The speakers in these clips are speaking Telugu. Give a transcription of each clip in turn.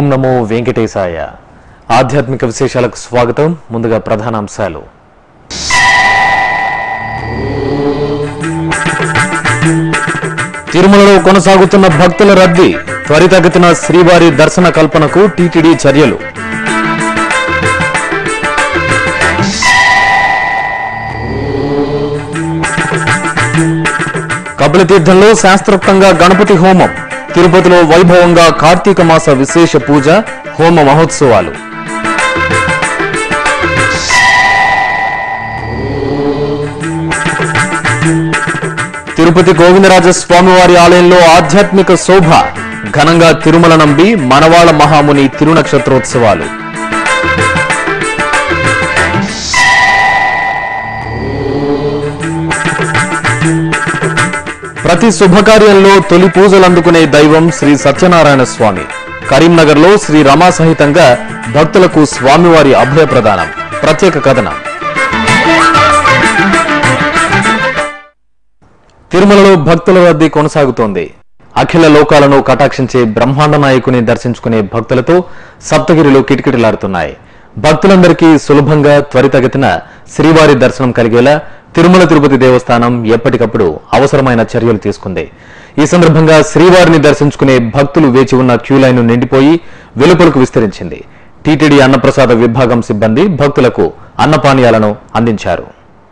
ఓం నమో వెంకటేశాయ ఆధ్యాత్మిక విశేషాలకు స్వాగతం ముందుగా ప్రధాన అంశాలు తిరుమలలో కొనసాగుతున్న భక్తుల రద్దీ త్వరితగతిన శ్రీవారి దర్శన కల్పనకు టీటీడీ చర్యలు కపిలతీర్థంలో శాస్త్రోక్తంగా గణపతి హోమం తిరుపతిలో వైభవంగా కార్తీక మాస విశేష పూజ హోమ మహోత్సవాలు తిరుపతి గోవిందరాజ స్వామివారి ఆలయంలో ఆధ్యాత్మిక శోభ ఘనంగా తిరుమల నంబి మనవాళ మహాముని తిరునక్షత్రోత్సవాలు ప్రతి శుభకార్యంలో తొలి పూజలు అందుకునే దైవం శ్రీ సత్యనారాయణ స్వామి కరీంనగర్లో శ్రీ రమా సహితంగా భక్తులకు స్వామివారి అభయ ప్రదానం ప్రత్యేక కథనం తిరుమలలో భక్తుల రద్దీ కొనసాగుతోంది అఖిల లోకాలను కటాక్షించే బ్రహ్మాండ నాయకుని దర్శించుకునే భక్తులతో సప్తగిరిలో కిటకిటలాడుతున్నాయి భక్తులందరికీ సులభంగా త్వరితగతిన శ్రీవారి దర్శనం కలిగేలా తిరుమల తిరుపతి దేవస్థానం ఎప్పటికప్పుడు అవసరమైన చర్యలు తీసుకుంది ఈ సందర్భంగా శ్రీవారిని దర్శించుకునే భక్తులు వేచి ఉన్న క్యూ లైన్ నిండిపోయి వెలుపలకు విస్తరించింది టీటీడీ అన్నప్రసాద విభాగం సిబ్బంది భక్తులకు అన్నపానీయాలను అందించారు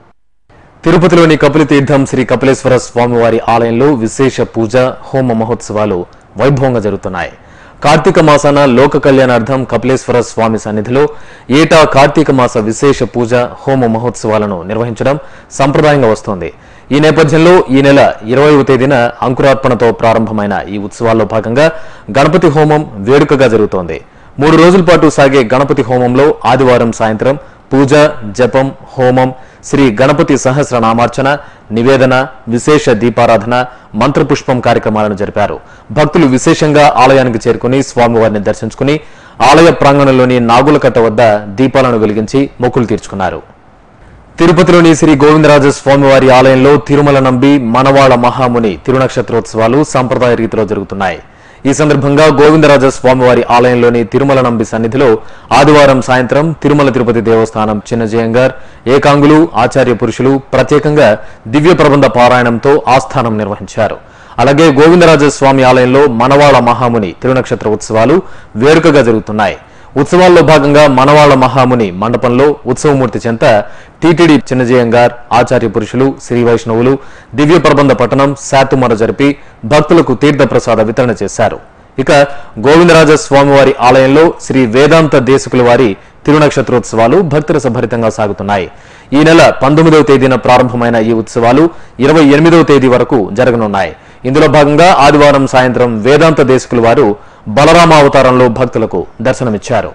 తిరుపతిలోని కపిలతీర్థం శ్రీ కపిలేశ్వర స్వామివారి ఆలయంలో విశేష పూజ హోమ మహోత్సవాలు వైభవంగా జరుగుతున్నాయి కార్తీక మాసాన లోక కళ్యాణార్థం కపిలేశ్వర స్వామి సన్నిధిలో ఏటా కార్తీక మాస విశేష పూజ హోమ మహోత్సవాలను నిర్వహించడం సంప్రదాయంగా వస్తోంది ఈ నేపథ్యంలో ఈ నెల ఇరవైవ తేదీన అంకురార్పణతో ప్రారంభమైన ఈ ఉత్సవాల్లో భాగంగా గణపతి హోమం వేడుకగా జరుగుతోంది మూడు రోజుల పాటు సాగే గణపతి హోమంలో ఆదివారం సాయంత్రం పూజ జపం హోమం శ్రీ గణపతి సహస్ర నామార్చన నివేదన విశేష దీపారాధన మంత్రపుష్పం కార్యక్రమాలను జరిపారు భక్తులు విశేషంగా ఆలయానికి చేరుకుని స్వామివారిని దర్శించుకుని ఆలయ ప్రాంగణంలోని నాగులకట్ట వద్ద దీపాలను వెలిగించి మొక్కులు తీర్చుకున్నారు తిరుపతిలోని శ్రీ గోవిందరాజ స్వామివారి ఆలయంలో తిరుమల నంబి మనవాళ మహాముని తిరునక్షత్రోత్సవాలు సంప్రదాయ రీతిలో జరుగుతున్నాయి ఈ సందర్భంగా గోవిందరాజ స్వామివారి ఆలయంలోని తిరుమల నంబి సన్నిధిలో ఆదివారం సాయంత్రం తిరుమల తిరుపతి దేవస్థానం చిన్నజయంగార్ ఏకాంగులు ఆచార్య పురుషులు ప్రత్యేకంగా దివ్య ప్రబంధ పారాయణంతో ఆస్థానం నిర్వహించారు అలాగే గోవిందరాజ స్వామి ఆలయంలో మనవాళ మహాముని తిరునక్షత్ర ఉత్సవాలు వేడుకగా జరుగుతున్నాయి ఉత్సవాల్లో భాగంగా మనవాళ్ల మహాముని మండపంలో ఉత్సవమూర్తి చెంత టీటీడీ చిన్నజయంగార్ ఆచార్య పురుషులు శ్రీ వైష్ణవులు దివ్య ప్రబంధ పట్టణం శాతుమర జరిపి భక్తులకు తీర్థ ప్రసాద వితరణ చేశారు ఇక గోవిందరాజ స్వామివారి ఆలయంలో శ్రీ వేదాంత దేశకుల వారి తిరునక్షత్రోత్సవాలు భక్తిరస భరితంగా సాగుతున్నాయి ఈ నెల పంతొమ్మిదవ తేదీన ప్రారంభమైన ఈ ఉత్సవాలు ఇరవై ఎనిమిదవ తేదీ వరకు జరగనున్నాయి ఇందులో భాగంగా ఆదివారం సాయంత్రం వేదాంత దేశకుల వారు బలరామ అవతారంలో భక్తులకు దర్శనమిచ్చారు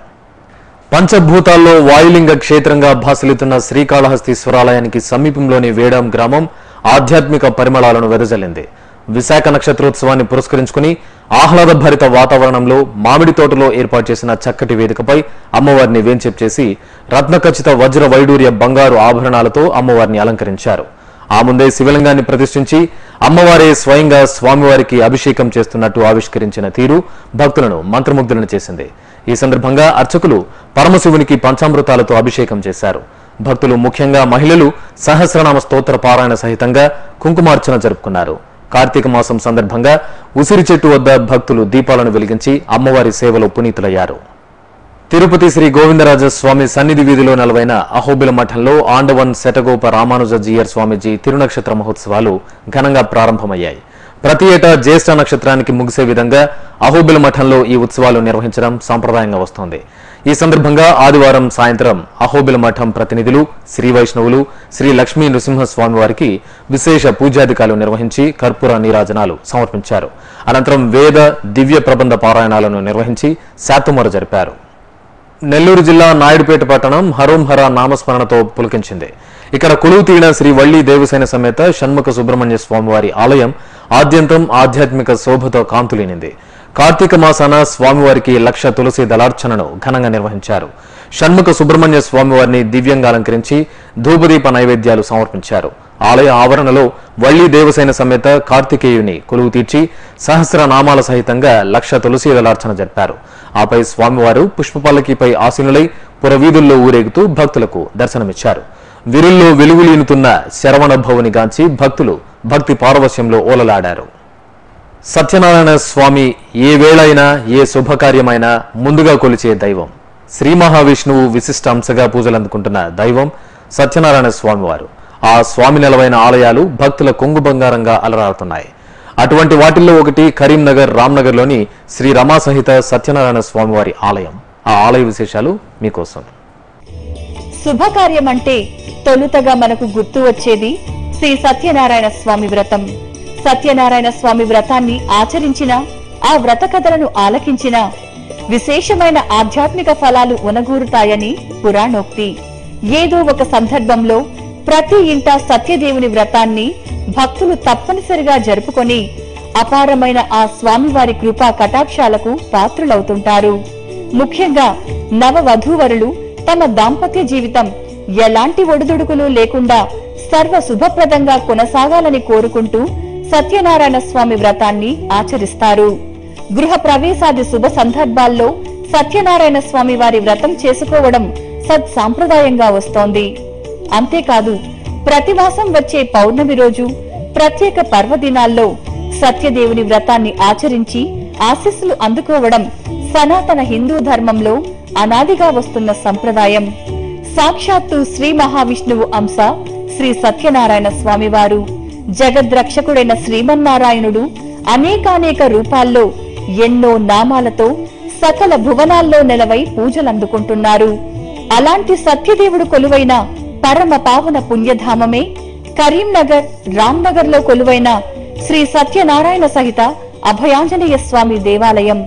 పంచభూతాల్లో వాయులింగ క్షేత్రంగా భాసలితున్న శ్రీకాళహస్తీశ్వరాలయానికి సమీపంలోని వేడాం గ్రామం ఆధ్యాత్మిక పరిమళాలను వెదజల్లింది విశాఖ నక్షత్రోత్సవాన్ని పురస్కరించుకుని ఆహ్లాదభరిత వాతావరణంలో మామిడి తోటలో ఏర్పాటు చేసిన చక్కటి వేదికపై అమ్మవారిని వేంచేపు చేసి రత్నఖచిత వజ్ర వైడూర్య బంగారు ఆభరణాలతో అమ్మవారిని అలంకరించారు ఆ ముందే శివలింగాన్ని ప్రతిష్ఠించి అమ్మవారే స్వయంగా స్వామివారికి అభిషేకం చేస్తున్నట్టు ఆవిష్కరించిన తీరు భక్తులను మంత్రముగ్ధులను చేసింది ఈ సందర్భంగా అర్చకులు పరమశివునికి పంచామృతాలతో అభిషేకం చేశారు భక్తులు ముఖ్యంగా మహిళలు సహస్రనామ స్తోత్ర పారాయణ సహితంగా కుంకుమార్చన జరుపుకున్నారు కార్తీక మాసం సందర్భంగా ఉసిరి చెట్టు వద్ద భక్తులు దీపాలను వెలిగించి అమ్మవారి సేవలో పునీతులయ్యారు తిరుపతి శ్రీ గోవిందరాజ స్వామి సన్నిధి వీధిలో నెలవైన అహోబిల మఠంలో ఆండవన్ శటగోప రామానుజ జీయర్ స్వామిజీ తిరునక్షత్ర మహోత్సవాలు ఘనంగా ప్రారంభమయ్యాయి ప్రతి ఏటా జ్యేష్ఠ నక్షత్రానికి ముగిసే విధంగా అహోబిల మఠంలో ఈ ఉత్సవాలు నిర్వహించడం సంప్రదాయంగా వస్తోంది ఈ సందర్భంగా ఆదివారం సాయంత్రం అహోబిల మఠం ప్రతినిధులు శ్రీ వైష్ణవులు శ్రీ లక్ష్మీ నృసింహస్వామి వారికి విశేష పూజాధికాలు నిర్వహించి కర్పూర నీరాజనాలు సమర్పించారు అనంతరం వేద దివ్య ప్రబంధ పారాయణాలను నిర్వహించి శాతుమర జరిపారు నెల్లూరు జిల్లా నాయుడుపేట పట్టణం హరోం హర నామస్మరణతో పులకించింది ఇక్కడ కొలువు తీరిన శ్రీ వల్లి దేవసేన సమేత షణ్ముఖ సుబ్రహ్మణ్య స్వామివారి ఆలయం ఆద్యంతం ఆధ్యాత్మిక శోభతో కాంతులీనింది కార్తీక మాసాన స్వామివారికి లక్ష తులసి దళార్చనను ఘనంగా నిర్వహించారు షణ్ముఖ సుబ్రహ్మణ్య స్వామివారిని దివ్యంగా అలంకరించి ధూపదీప నైవేద్యాలు సమర్పించారు ఆలయ ఆవరణలో వల్లి దేవసేన సమేత కార్తికేయుని కొలువు తీర్చి సహస్రనామాల సహితంగా లక్ష తులసి దళార్చన జరిపారు ఆపై స్వామివారు పుష్పపల్లకిపై ఆసీనులై పురవీధుల్లో ఊరేగుతూ భక్తులకు దర్శనమిచ్చారు విరుల్లో వెలుగులీనుతున్న శరవణ భవుని గాంచి భక్తులు భక్తి పారవశ్యంలో ఓలలాడారు సత్యనారాయణ స్వామి ఏ వేళైనా ఏ శుభకార్యమైనా ముందుగా కొలిచే దైవం శ్రీ మహావిష్ణువు విశిష్ట అంశగా పూజలు అందుకుంటున్న దైవం సత్యనారాయణ స్వామివారు ఆ స్వామి నెలవైన ఆలయాలు భక్తుల కొంగు బంగారంగా అలరారుతున్నాయి అటువంటి వాటిల్లో ఒకటి కరీంనగర్ రామ్నగర్లోని శ్రీ రమా సహిత సత్యనారాయణ స్వామివారి ఆలయం ఆ ఆలయ విశేషాలు మీకోసం శుభకార్యం అంటే తొలుతగా మనకు గుర్తు వచ్చేది శ్రీ సత్యనారాయణ స్వామి వ్రతం సత్యనారాయణ స్వామి వ్రతాన్ని ఆచరించిన ఆ వ్రత కథలను ఆలకించిన విశేషమైన ఆధ్యాత్మిక ఫలాలు ఉనగూరుతాయని పురాణోక్తి ఏదో ఒక సందర్భంలో ప్రతి ఇంట సత్యదేవుని వ్రతాన్ని భక్తులు తప్పనిసరిగా జరుపుకొని అపారమైన ఆ స్వామివారి కృపా కటాక్షాలకు పాత్రులవుతుంటారు ముఖ్యంగా నవ వధూవరులు తమ దాంపత్య జీవితం ఎలాంటి ఒడిదుడుకులు లేకుండా సర్వ శుభప్రదంగా కొనసాగాలని కోరుకుంటూ సత్యనారాయణ స్వామి వ్రతాన్ని ఆచరిస్తారు గృహ ప్రవేశాది శుభ సందర్భాల్లో సత్యనారాయణ స్వామి వారి వ్రతం చేసుకోవడం సత్ సాంప్రదాయంగా వస్తోంది అంతేకాదు ప్రతి మాసం వచ్చే పౌర్ణమి రోజు ప్రత్యేక పర్వదినాల్లో సత్యదేవుని వ్రతాన్ని ఆచరించి ఆశీస్సులు అందుకోవడం సనాతన హిందూ ధర్మంలో అనాదిగా వస్తున్న సంప్రదాయం సాక్షాత్తు శ్రీ మహావిష్ణువు అంశ శ్రీ సత్యనారాయణ స్వామివారు జగద్రక్షకుడైన శ్రీమన్నారాయణుడు అనేకానేక రూపాల్లో ఎన్నో నామాలతో సకల భువనాల్లో నెలవై పూజలందుకుంటున్నారు అలాంటి సత్యదేవుడు కొలువైన పరమ పావన పుణ్యధామమే కరీంనగర్ రామ్నగర్ లో కొలువైన శ్రీ సత్యనారాయణ సహిత అభయాంజనేయ స్వామి దేవాలయం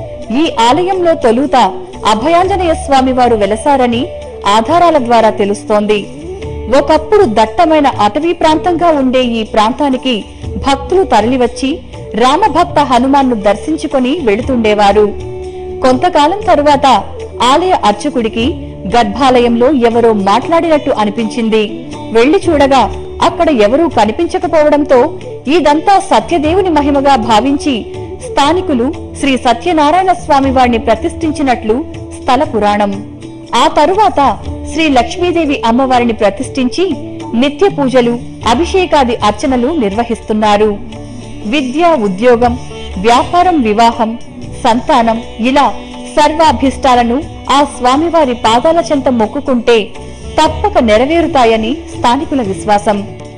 ఈ ఆలయంలో తొలుత అభయాంజనేయ స్వామి వారు వెలసారని ఆధారాల ద్వారా తెలుస్తోంది ఒకప్పుడు దట్టమైన అటవీ ప్రాంతంగా ఉండే ఈ ప్రాంతానికి భక్తులు తరలివచ్చి రామభక్త హనుమాన్ను దర్శించుకొని వెళుతుండేవారు కొంతకాలం తరువాత ఆలయ అర్చకుడికి గర్భాలయంలో ఎవరో మాట్లాడినట్టు అనిపించింది వెళ్లి చూడగా అక్కడ ఎవరూ కనిపించకపోవడంతో ఇదంతా సత్యదేవుని మహిమగా భావించి స్థానికులు శ్రీ సత్యనారాయణ స్వామి వారిని ప్రతిష్ఠించినట్లు స్థల పురాణం ఆ తరువాత శ్రీ లక్ష్మీదేవి అమ్మవారిని ప్రతిష్ఠించి నిత్య పూజలు అభిషేకాది అర్చనలు నిర్వహిస్తున్నారు విద్య ఉద్యోగం వ్యాపారం వివాహం సంతానం ఇలా సర్వాభిష్టాలను ఆ స్వామివారి పాదాల చెంత మొక్కుకుంటే తప్పక నెరవేరుతాయని స్థానికుల విశ్వాసం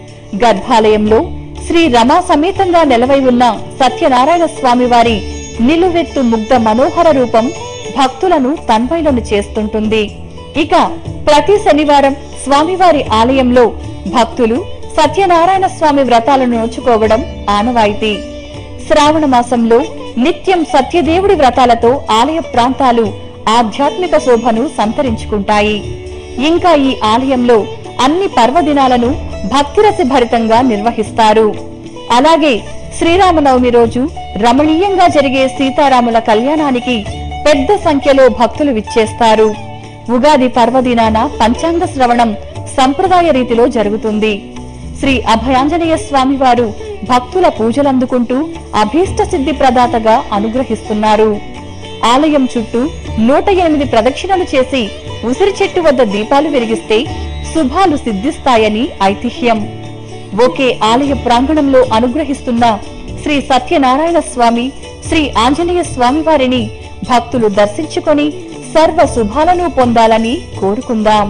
గర్భాలయంలో శ్రీ రమా సమేతంగా నెలవై ఉన్న సత్యనారాయణ స్వామివారి నిలువెత్తు ముగ్ధ మనోహర రూపం భక్తులను తన్మయులను చేస్తుంటుంది ఇక ప్రతి శనివారం స్వామివారి ఆలయంలో భక్తులు సత్యనారాయణ స్వామి వ్రతాలను నోచుకోవడం ఆనవాయితీ శ్రావణ మాసంలో నిత్యం సత్యదేవుడి వ్రతాలతో ఆలయ ప్రాంతాలు ఆధ్యాత్మిక శోభను సంతరించుకుంటాయి ఇంకా ఈ ఆలయంలో అన్ని పర్వదినాలను భక్తిరసి భరితంగా నిర్వహిస్తారు అలాగే శ్రీరామనవమి రోజు రమణీయంగా జరిగే సీతారాముల కళ్యాణానికి పెద్ద సంఖ్యలో భక్తులు విచ్చేస్తారు ఉగాది పర్వదినాన పంచాంగ శ్రవణం సంప్రదాయ రీతిలో జరుగుతుంది శ్రీ అభయాంజనేయ స్వామి వారు భక్తుల పూజలందుకుంటూ అభీష్ట సిద్ధి ప్రదాతగా అనుగ్రహిస్తున్నారు ఆలయం చుట్టూ నూట ఎనిమిది ప్రదక్షిణలు చేసి ఉసిరి చెట్టు వద్ద దీపాలు వెలిగిస్తే శుభాలు సిద్ధిస్తాయని ఐతిహ్యం ఒకే ఆలయ ప్రాంగణంలో అనుగ్రహిస్తున్న శ్రీ సత్యనారాయణ స్వామి శ్రీ ఆంజనేయ స్వామి వారిని భక్తులు దర్శించుకొని సర్వ శుభాలను పొందాలని కోరుకుందాం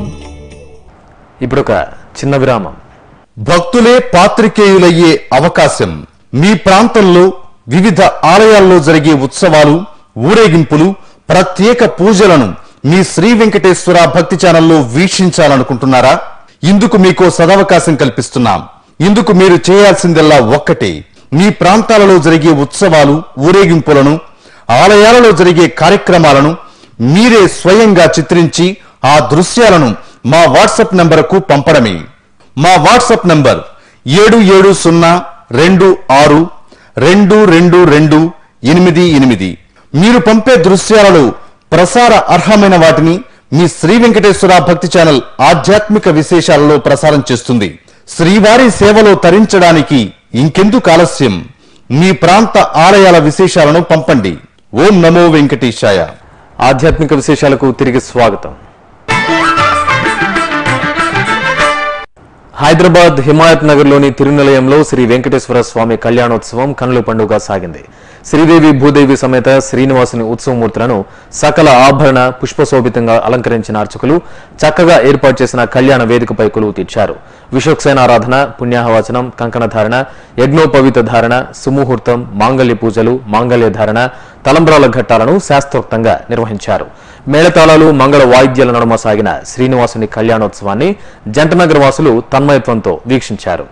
ఇప్పుడొక చిన్న విరామం భక్తులే పాత్రికేయులయ్యే అవకాశం మీ ప్రాంతంలో వివిధ ఆలయాల్లో జరిగే ఉత్సవాలు ఊరేగింపులు ప్రత్యేక పూజలను మీ శ్రీ వెంకటేశ్వర భక్తి ఛానల్లో వీక్షించాలనుకుంటున్నారా ఇందుకు మీకో సదవకాశం కల్పిస్తున్నాం ఇందుకు మీరు చేయాల్సిందల్లా ఒక్కటే మీ ప్రాంతాలలో జరిగే ఉత్సవాలు ఊరేగింపులను ఆలయాలలో జరిగే కార్యక్రమాలను మీరే స్వయంగా చిత్రించి ఆ దృశ్యాలను మా వాట్సాప్ నంబరుకు పంపడమే మా వాట్సాప్ నంబర్ ఏడు ఏడు సున్నా రెండు ఆరు రెండు రెండు రెండు ఎనిమిది ఎనిమిది మీరు పంపే దృశ్యాలలో ప్రసార అర్హమైన వాటిని మీ శ్రీ వెంకటేశ్వర భక్తి ఛానల్ ఆధ్యాత్మిక విశేషాలలో ప్రసారం చేస్తుంది శ్రీవారి సేవలో తరించడానికి ఇంకెందుకు ఆలస్యం మీ ప్రాంత ఆలయాల విశేషాలను పంపండి ఓం నమో వెంకటేశాయ ఆధ్యాత్మిక విశేషాలకు తిరిగి స్వాగతం హైదరాబాద్ హిమాయత్ నగర్ లోని తిరునిలయంలో శ్రీ వెంకటేశ్వర స్వామి కళ్యాణోత్సవం కనుల పండుగ సాగింది శ్రీదేవి భూదేవి సమేత శ్రీనివాసుని ఉత్సవమూర్తులను సకల ఆభరణ పుష్పశోభితంగా అలంకరించిన అర్చకులు చక్కగా ఏర్పాటు చేసిన కళ్యాణ వేదికపై కొలువు తీర్చారు విశ్వక్సేనారాధన పుణ్యాహవచనం కంకణధారణ యజ్ఞోపవిత ధారణ సుముహూర్తం మాంగళ్య పూజలు మాంగళ్య ధారణ తలంబ్రాల ఘట్టాలను శాస్త్రోక్తంగా నిర్వహించారు మేళతాళాలు మంగళ వాయిద్యాల నడుమ సాగిన శ్రీనివాసుని కళ్యాణోత్సవాన్ని జంటనగర్ వాసులు తన్మయత్వంతో వీక్షించారు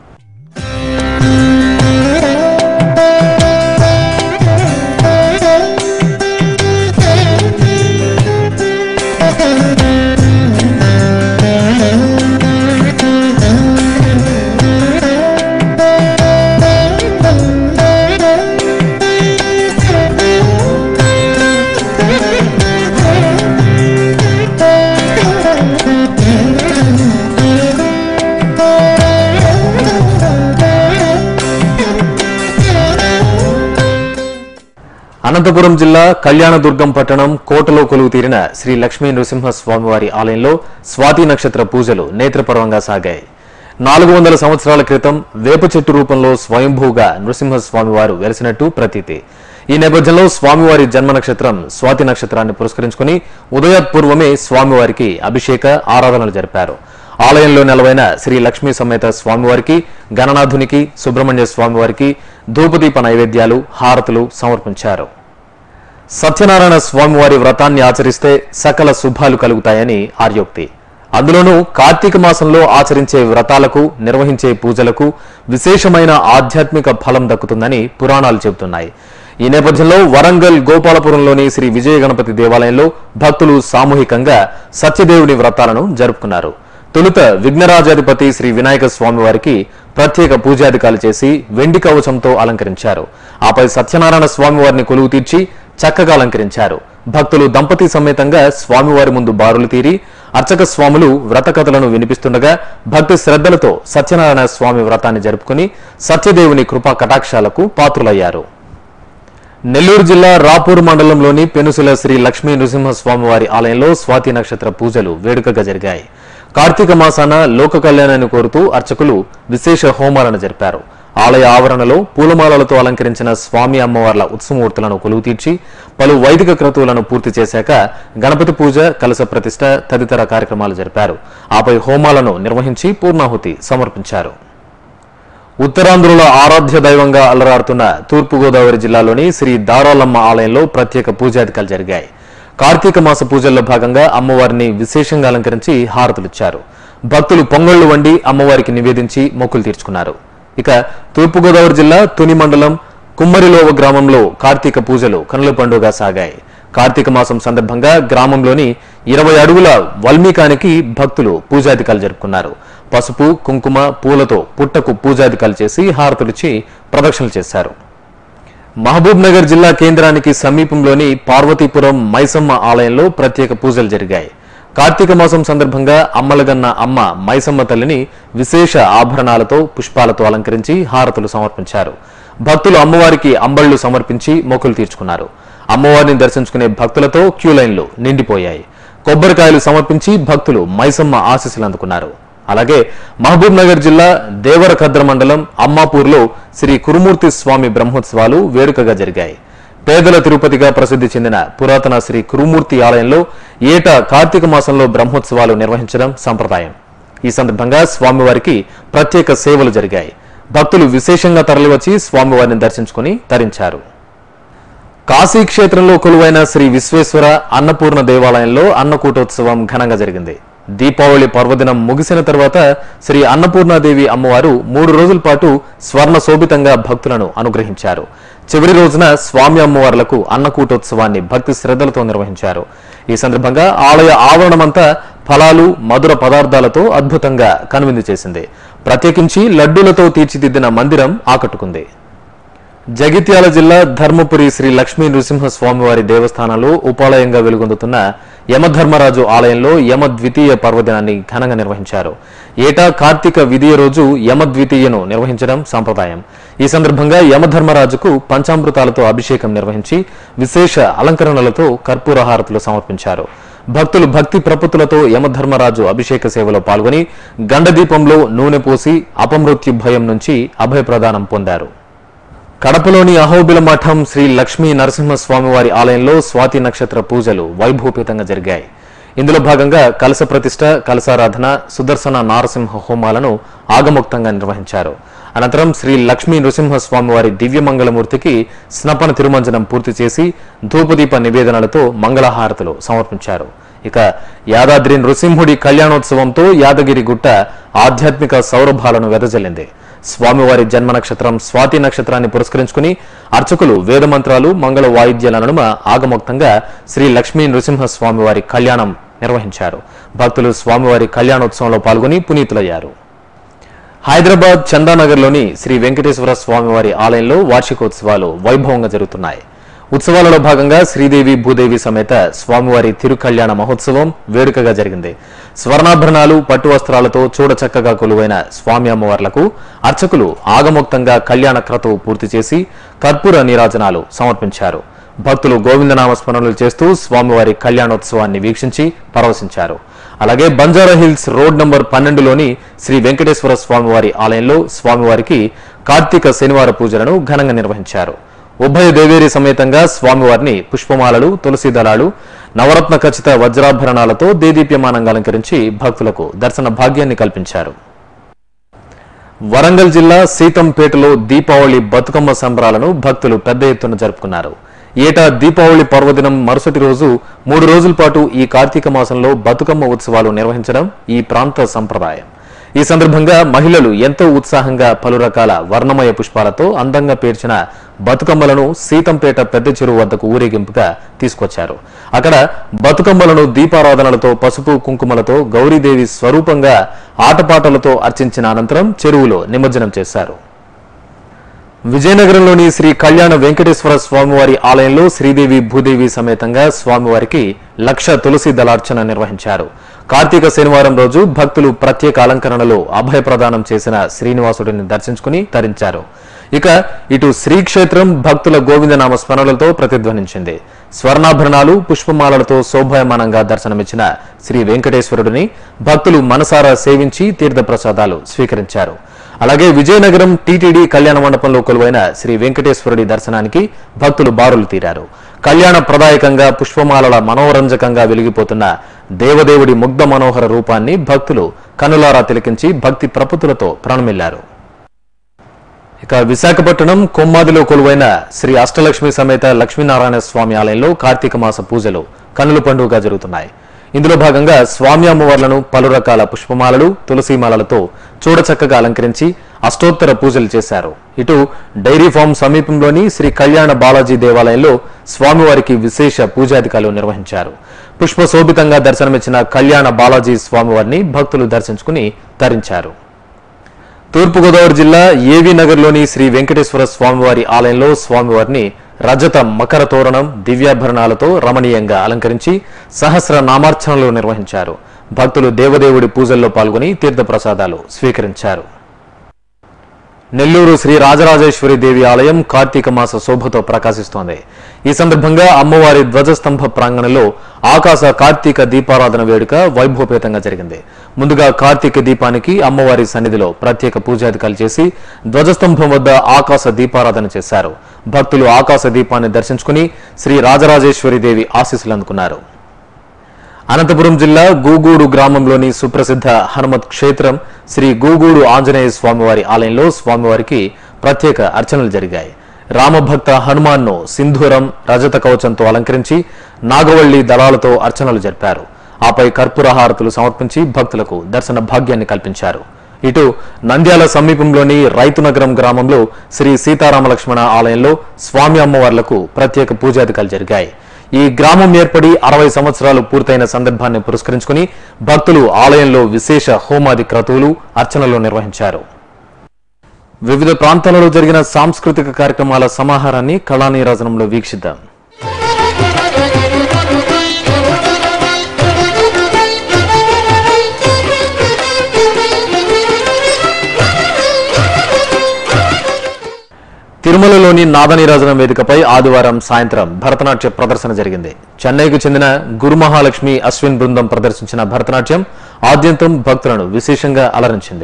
అనంతపురం జిల్లా కళ్యాణదుర్గం పట్టణం కోటలో కొలువు తీరిన శ్రీ లక్ష్మీ నృసింహ స్వామివారి ఆలయంలో స్వాతి నక్షత్ర పూజలు నేత్రపర్వంగా సాగాయి నాలుగు వందల సంవత్సరాల క్రితం వేప చెట్టు రూపంలో స్వయంభూగా నృసింహ స్వామివారు వెలిసినట్టు ప్రతీతి ఈ నేపథ్యంలో స్వామివారి జన్మ నక్షత్రం స్వాతి నక్షత్రాన్ని పురస్కరించుకుని ఉదయపూర్వమే స్వామివారికి అభిషేక ఆరాధనలు జరిపారు ఆలయంలో నెలవైన శ్రీ లక్ష్మీ సమేత స్వామివారికి గణనాథునికి సుబ్రహ్మణ్య స్వామివారికి ధూపదీప నైవేద్యాలు హారతులు సమర్పించారు సత్యనారాయణ స్వామివారి వ్రతాన్ని ఆచరిస్తే సకల శుభాలు కలుగుతాయని ఆర్యోక్తి అందులోనూ కార్తీక మాసంలో ఆచరించే వ్రతాలకు నిర్వహించే పూజలకు విశేషమైన ఆధ్యాత్మిక ఫలం దక్కుతుందని పురాణాలు చెబుతున్నాయి ఈ నేపథ్యంలో వరంగల్ గోపాలపురంలోని శ్రీ విజయ గణపతి దేవాలయంలో భక్తులు సామూహికంగా సత్యదేవుని వ్రతాలను జరుపుకున్నారు తొలుత విఘ్నరాజాధిపతి శ్రీ వినాయక స్వామి వారికి ప్రత్యేక పూజాధికాలు చేసి వెండి కవచంతో అలంకరించారు ఆపై సత్యనారాయణ స్వామి వారిని కొలువు తీర్చి చక్కగా అలంకరించారు భక్తులు దంపతి సమేతంగా స్వామివారి ముందు బారులు తీరి అర్చక స్వాములు వ్రత కథలను వినిపిస్తుండగా భక్తి శ్రద్ధలతో సత్యనారాయణ స్వామి వ్రతాన్ని జరుపుకుని సత్యదేవుని కృపా కటాక్షాలకు పాత్రులయ్యారు నెల్లూరు జిల్లా రాపూర్ మండలంలోని పెనుసుల శ్రీ లక్ష్మీ నృసింహస్వామివారి ఆలయంలో స్వాతి నక్షత్ర పూజలు వేడుకగా జరిగాయి కార్తీక మాసాన లోక కళ్యాణాన్ని కోరుతూ అర్చకులు విశేష హోమాలను జరిపారు ఆలయ ఆవరణలో పూలమాలలతో అలంకరించిన స్వామి అమ్మవార్ల ఉత్సవమూర్తులను కొలువు తీర్చి పలు వైదిక క్రతువులను పూర్తి చేశాక గణపతి పూజ కలశ ప్రతిష్ట తదితర కార్యక్రమాలు జరిపారు ఆపై హోమాలను నిర్వహించి పూర్ణాహుతి సమర్పించారు ఉత్తరాంధ్రుల ఆరాధ్య దైవంగా అలరాడుతున్న తూర్పుగోదావరి జిల్లాలోని శ్రీ దారాలమ్మ ఆలయంలో ప్రత్యేక పూజాధికాలు జరిగాయి కార్తీక మాస పూజల్లో భాగంగా అమ్మవారిని విశేషంగా అలంకరించి హారతులిచ్చారు భక్తులు పొంగళ్లు వండి అమ్మవారికి నివేదించి మొక్కులు తీర్చుకున్నారు ఇక తూర్పుగోదావరి జిల్లా తుని మండలం కుమ్మరిలోవ గ్రామంలో కార్తీక పూజలు కనుల పండుగ సాగాయి కార్తీక మాసం సందర్భంగా గ్రామంలోని ఇరవై అడుగుల వల్మీకానికి భక్తులు పూజాధికాలు జరుపుకున్నారు పసుపు కుంకుమ పూలతో పుట్టకు పూజాధికాలు చేసి హారతులిచ్చి ప్రదక్షిణలు చేశారు మహబూబ్ నగర్ జిల్లా కేంద్రానికి సమీపంలోని పార్వతీపురం మైసమ్మ ఆలయంలో ప్రత్యేక పూజలు జరిగాయి కార్తీక మాసం సందర్భంగా అమ్మలగన్న అమ్మ మైసమ్మ తల్లిని విశేష ఆభరణాలతో పుష్పాలతో అలంకరించి హారతులు సమర్పించారు భక్తులు అమ్మవారికి అంబళ్లు సమర్పించి మొక్కులు తీర్చుకున్నారు అమ్మవారిని దర్శించుకునే భక్తులతో క్యూ లైన్లు నిండిపోయాయి కొబ్బరికాయలు సమర్పించి భక్తులు మైసమ్మ ఆశీస్సులు అందుకున్నారు అలాగే మహబూబ్ నగర్ జిల్లా దేవరకద్ర మండలం అమ్మాపూర్లో శ్రీ కురుమూర్తి స్వామి బ్రహ్మోత్సవాలు వేడుకగా జరిగాయి పేదల తిరుపతిగా ప్రసిద్ధి చెందిన పురాతన శ్రీ కురుమూర్తి ఆలయంలో ఏటా కార్తీక మాసంలో బ్రహ్మోత్సవాలు నిర్వహించడం సంప్రదాయం ఈ సందర్భంగా స్వామివారికి ప్రత్యేక సేవలు జరిగాయి భక్తులు విశేషంగా తరలివచ్చి స్వామివారిని దర్శించుకుని తరించారు కాశీ క్షేత్రంలో కొలువైన శ్రీ విశ్వేశ్వర అన్నపూర్ణ దేవాలయంలో అన్నకూటోత్సవం ఘనంగా జరిగింది దీపావళి పర్వదినం ముగిసిన తర్వాత శ్రీ అన్నపూర్ణాదేవి అమ్మవారు మూడు రోజుల పాటు స్వర్ణ శోభితంగా భక్తులను అనుగ్రహించారు చివరి రోజున స్వామి అమ్మవార్లకు అన్నకూటోత్సవాన్ని భక్తి శ్రద్ధలతో నిర్వహించారు ఈ సందర్భంగా ఆలయ ఆవరణమంతా ఫలాలు మధుర పదార్థాలతో అద్భుతంగా కనువిందు చేసింది ప్రత్యేకించి లడ్డూలతో తీర్చిదిద్దిన మందిరం ఆకట్టుకుంది జగిత్యాల జిల్లా ధర్మపురి శ్రీ లక్ష్మీ నృసింహ స్వామివారి దేవస్థానంలో ఉపాలయంగా వెలుగొందుతున్న యమధర్మరాజు ఆలయంలో యమ ద్వితీయ పర్వదినాన్ని ఘనంగా నిర్వహించారు ఏటా కార్తీక విధియ రోజు యమ ద్వితీయను నిర్వహించడం సంప్రదాయం ఈ సందర్భంగా యమధర్మరాజుకు పంచామృతాలతో అభిషేకం నిర్వహించి విశేష అలంకరణలతో కర్పూర హారతులు సమర్పించారు భక్తులు భక్తి ప్రపత్తులతో యమధర్మరాజు అభిషేక సేవలో పాల్గొని గండదీపంలో నూనె పోసి అపమృత్యు భయం నుంచి అభయప్రదానం పొందారు కడపలోని అహోబిల మఠం శ్రీ లక్ష్మీ నరసింహస్వామివారి ఆలయంలో స్వాతి నక్షత్ర పూజలు వైభూపితంగా జరిగాయి ఇందులో భాగంగా కలస ప్రతిష్ట కలసారాధన సుదర్శన నారసింహ హోమాలను ఆగముక్తంగా నిర్వహించారు అనంతరం శ్రీ లక్ష్మీ నృసింహస్వామివారి దివ్యమంగళమూర్తికి స్నపన తిరుమంజనం పూర్తి చేసి ధూపదీప నివేదనలతో మంగళహారతులు సమర్పించారు ఇక యాదాద్రి నృసింహుడి కళ్యాణోత్సవంతో యాదగిరి గుట్ట ఆధ్యాత్మిక సౌరభాలను వెదజల్లింది స్వామివారి జన్మ నక్షత్రం స్వాతి నక్షత్రాన్ని పురస్కరించుకుని అర్చకులు వేదమంత్రాలు మంగళ వాయిద్యాల నడుమ ఆగమోక్తంగా శ్రీ లక్ష్మీ నృసింహ స్వామివారి కళ్యాణం నిర్వహించారు భక్తులు స్వామివారి కళ్యాణోత్సవంలో పాల్గొని పునీతులయ్యారు హైదరాబాద్ చందానగర్లోని శ్రీ వెంకటేశ్వర స్వామివారి ఆలయంలో వార్షికోత్సవాలు వైభవంగా జరుగుతున్నాయి ఉత్సవాలలో భాగంగా శ్రీదేవి భూదేవి సమేత స్వామివారి తిరుకళ్యాణ మహోత్సవం వేడుకగా జరిగింది స్వర్ణాభరణాలు పట్టు వస్త్రాలతో చూడచక్కగా కొలువైన స్వామి అమ్మవార్లకు అర్చకులు ఆగమోక్తంగా కళ్యాణ క్రతువు పూర్తి చేసి కర్పూర నీరాజనాలు సమర్పించారు భక్తులు గోవిందనామ స్మరణలు చేస్తూ స్వామివారి కళ్యాణోత్సవాన్ని వీక్షించి పరవశించారు అలాగే బంజారా హిల్స్ రోడ్ నంబర్ పన్నెండులోని శ్రీ వెంకటేశ్వర స్వామివారి ఆలయంలో స్వామివారికి కార్తీక శనివార పూజలను ఘనంగా నిర్వహించారు ఉభయ దేవేరి సమేతంగా స్వామివారిని పుష్పమాలలు తులసి దళాలు నవరత్న ఖచ్చిత వజ్రాభరణాలతో దేదీప్యమానంగా అలంకరించి భక్తులకు దర్శన భాగ్యాన్ని కల్పించారు వరంగల్ జిల్లా సీతంపేటలో దీపావళి బతుకమ్మ సంబరాలను భక్తులు పెద్ద ఎత్తున జరుపుకున్నారు ఏటా దీపావళి పర్వదినం మరుసటి రోజు మూడు రోజుల పాటు ఈ కార్తీక మాసంలో బతుకమ్మ ఉత్సవాలు నిర్వహించడం ఈ ప్రాంత సంప్రదాయం ఈ సందర్భంగా మహిళలు ఎంతో ఉత్సాహంగా పలు రకాల వర్ణమయ పుష్పాలతో అందంగా పేర్చిన బతుకమ్మలను సీతంపేట పెద్ద చెరువు వద్దకు ఊరేగింపుగా తీసుకొచ్చారు అక్కడ బతుకమ్మలను దీపారాధనలతో పసుపు కుంకుమలతో గౌరీదేవి స్వరూపంగా ఆటపాటలతో అర్చించిన అనంతరం చెరువులో నిమజ్జనం చేశారు విజయనగరంలోని శ్రీ కళ్యాణ వెంకటేశ్వర స్వామివారి ఆలయంలో శ్రీదేవి భూదేవి సమేతంగా స్వామివారికి లక్ష తులసి దళార్చన నిర్వహించారు కార్తీక శనివారం రోజు భక్తులు ప్రత్యేక అలంకరణలో అభయ ప్రదానం చేసిన శ్రీనివాసుడిని దర్శించుకుని తరించారు ఇక ఇటు శ్రీక్షేత్రం భక్తుల గోవిందనామ స్మరణలతో ప్రతిధ్వనించింది స్వర్ణాభరణాలు పుష్పమాలలతో శోభాయమానంగా దర్శనమిచ్చిన శ్రీ వెంకటేశ్వరుడిని భక్తులు మనసారా సేవించి తీర్థప్రసాదాలు స్వీకరించారు అలాగే విజయనగరం టీటీడీ కళ్యాణ మండపంలో కొలువైన శ్రీ వెంకటేశ్వరుడి దర్శనానికి భక్తులు బారులు తీరారు కళ్యాణ ప్రదాయకంగా పుష్పమాలల మనోరంజకంగా వెలిగిపోతున్న దేవదేవుడి ముగ్ధ మనోహర రూపాన్ని భక్తులు కనులారా తిలకించి భక్తి ప్రపతులతో ప్రణమిల్లారు ఇక విశాఖపట్నం కొమ్మాదిలో కొలువైన శ్రీ అష్టలక్ష్మి సమేత లక్ష్మీనారాయణ స్వామి ఆలయంలో కార్తీక మాస పూజలు కనుల పండుగగా జరుగుతున్నాయి ఇందులో భాగంగా స్వామి అమ్మవార్లను పలు రకాల పుష్పమాలలు తులసీమాలలతో చూడచక్కగా అలంకరించి అష్టోత్తర పూజలు చేశారు ఇటు డైరీ ఫామ్ సమీపంలోని శ్రీ కళ్యాణ బాలాజీ దేవాలయంలో స్వామివారికి విశేష పూజాధికారులు నిర్వహించారు పుష్పశోభితంగా దర్శనమిచ్చిన కళ్యాణ బాలాజీ స్వామివారిని భక్తులు దర్శించుకుని తరించారు తూర్పుగోదావరి జిల్లా ఏవీ నగర్లోని శ్రీ వెంకటేశ్వర స్వామివారి ఆలయంలో స్వామివారిని రజత మకర తోరణం దివ్యాభరణాలతో రమణీయంగా అలంకరించి సహస్ర నామార్చనలు నిర్వహించారు భక్తులు దేవదేవుడి పూజల్లో పాల్గొని తీర్థప్రసాదాలు స్వీకరించారు నెల్లూరు శ్రీ రాజరాజేశ్వరి దేవి ఆలయం కార్తీక మాస శోభతో ప్రకాశిస్తోంది ఈ సందర్భంగా అమ్మవారి ధ్వజస్తంభ ప్రాంగణంలో ఆకాశ కార్తీక దీపారాధన వేడుక వైభవపేతంగా జరిగింది ముందుగా కార్తీక దీపానికి అమ్మవారి సన్నిధిలో ప్రత్యేక పూజాధికారులు చేసి ధ్వజస్తంభం వద్ద ఆకాశ దీపారాధన చేశారు భక్తులు ఆకాశ దీపాన్ని దర్శించుకుని శ్రీ రాజరాజేశ్వరి దేవి ఆశీస్సులు అందుకున్నారు అనంతపురం జిల్లా గూగూడు గ్రామంలోని సుప్రసిద్ధ హనుమత్ క్షేత్రం శ్రీ గూగూడు ఆంజనేయ స్వామివారి ఆలయంలో స్వామివారికి ప్రత్యేక అర్చనలు జరిగాయి రామభక్త హనుమాన్ను సింధూరం రజత కవచంతో అలంకరించి నాగవల్లి దళాలతో అర్చనలు జరిపారు ఆపై కర్పూర హారతులు సమర్పించి భక్తులకు దర్శన భాగ్యాన్ని కల్పించారు ఇటు నంద్యాల సమీపంలోని రైతునగరం గ్రామంలో శ్రీ సీతారామ లక్ష్మణ ఆలయంలో స్వామి అమ్మవార్లకు ప్రత్యేక పూజాధికాలు జరిగాయి ఈ గ్రామం ఏర్పడి అరవై సంవత్సరాలు పూర్తయిన సందర్భాన్ని పురస్కరించుకుని భక్తులు ఆలయంలో విశేష హోమాది క్రతువులు అర్చనలు నిర్వహించారు వివిధ ప్రాంతాలలో జరిగిన సాంస్కృతిక కార్యక్రమాల సమాహారాన్ని కళానీరాజనంలో వీక్షిద్దాం తిరుమలలోని నాదనీరాజనం వేదికపై ఆదివారం సాయంత్రం భరతనాట్య ప్రదర్శన జరిగింది చెన్నైకు చెందిన గురుమహాలక్ష్మి అశ్విన్ బృందం ప్రదర్శించిన భరతనాట్యం ఆద్యంతం భక్తులను విశేషంగా అలరించింది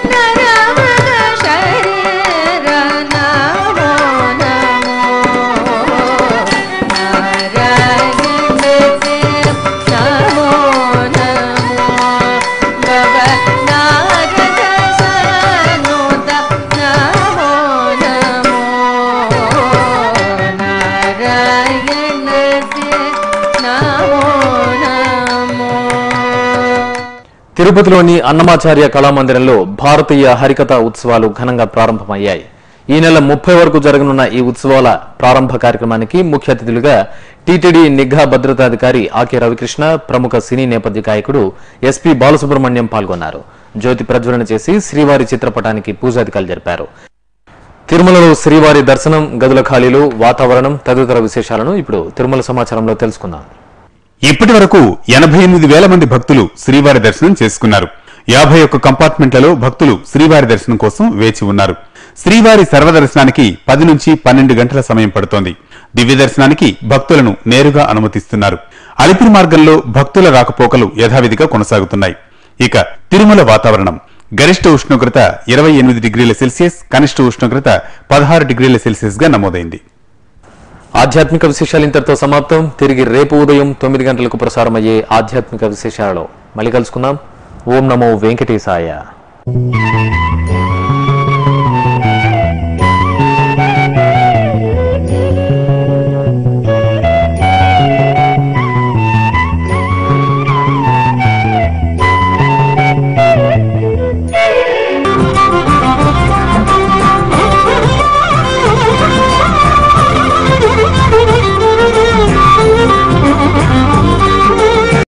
తిరుపతిలోని అన్నమాచార్య కళామందిరంలో భారతీయ హరికథ ఉత్సవాలు ఘనంగా ప్రారంభమయ్యాయి ఈ నెల ముప్పై వరకు జరగనున్న ఈ ఉత్సవాల ప్రారంభ కార్యక్రమానికి ముఖ్య అతిథులుగా టీటీడీ నిఘా భద్రతాధికారి ఆకే రవికృష్ణ ప్రముఖ సినీ నేపథ్య గాయకుడు ఎస్పీ బాలసుబ్రహ్మణ్యం పాల్గొన్నారు జ్యోతి ప్రజ్వలన చేసి శ్రీవారి చిత్రపటానికి పూజాధికారులు జరిపారు తిరుమలలో శ్రీవారి దర్శనం గదుల ఖాళీలు వాతావరణం తదితర విశేషాలను ఇప్పుడు తిరుమల సమాచారంలో తెలుసుకుందాం ఇప్పటి వరకు ఎనభై ఎనిమిది వేల మంది భక్తులు శ్రీవారి దర్శనం చేసుకున్నారు యాభై ఒక్క కంపార్ట్మెంట్లలో భక్తులు శ్రీవారి దర్శనం కోసం వేచి ఉన్నారు శ్రీవారి సర్వదర్శనానికి పది నుంచి పన్నెండు గంటల సమయం పడుతోంది దివ్య దర్శనానికి భక్తులను నేరుగా అనుమతిస్తున్నారు అలిపిరి మార్గంలో భక్తుల రాకపోకలు యథావిధిగా కొనసాగుతున్నాయి ఇక తిరుమల వాతావరణం గరిష్ట ఉష్ణోగ్రత ఇరవై ఎనిమిది డిగ్రీల సెల్సియస్ కనిష్ట ఉష్ణోగ్రత పదహారు డిగ్రీల సెల్సియస్ గా నమోదైంది ఆధ్యాత్మిక విశేషాలు ఇంతటితో సమాప్తం తిరిగి రేపు ఉదయం తొమ్మిది గంటలకు ప్రసారమయ్యే ఆధ్యాత్మిక విశేషాలలో మళ్ళీ కలుసుకుందాం ఓం నమో వెంకటేశాయ